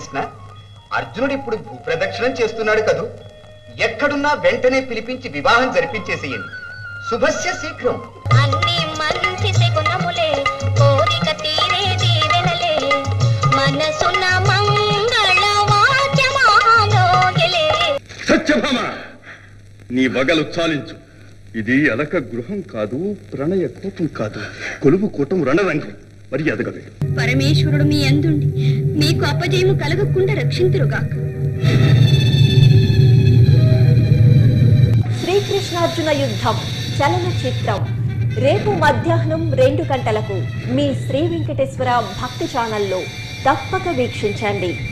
శ్రీకృష్ణ అర్జునుడు ఇప్పుడు భూప్రదక్షిణం చేస్తున్నాడు కదూ ఎక్కడున్నా వెంటనే పిలిపించి వివాహం జరిపించేసేయండి శుభస్య శీఘ్రం అన్ని మంచి శకునములే కోరిక తీరే దీవెనలే మనసున మంగళ వాద్యమాలోగిలే సత్యభామ నీ వగలు చాలించు ఇది అలక గృహం కాదు ప్రణయ కూటం కాదు కొలువు కూటం రణరంగం మర్యాదగా వెళ్ళు పరమేశ్వరుడు మీ అందుండి మీకు అపజయము కలగకుండా రక్షింతురుగాక శ్రీకృష్ణార్జున యుద్ధం చలనచిత్రం రేపు మధ్యాహ్నం రెండు గంటలకు మీ శ్రీ వెంకటేశ్వర భక్తి ఛానల్లో తప్పక వీక్షించండి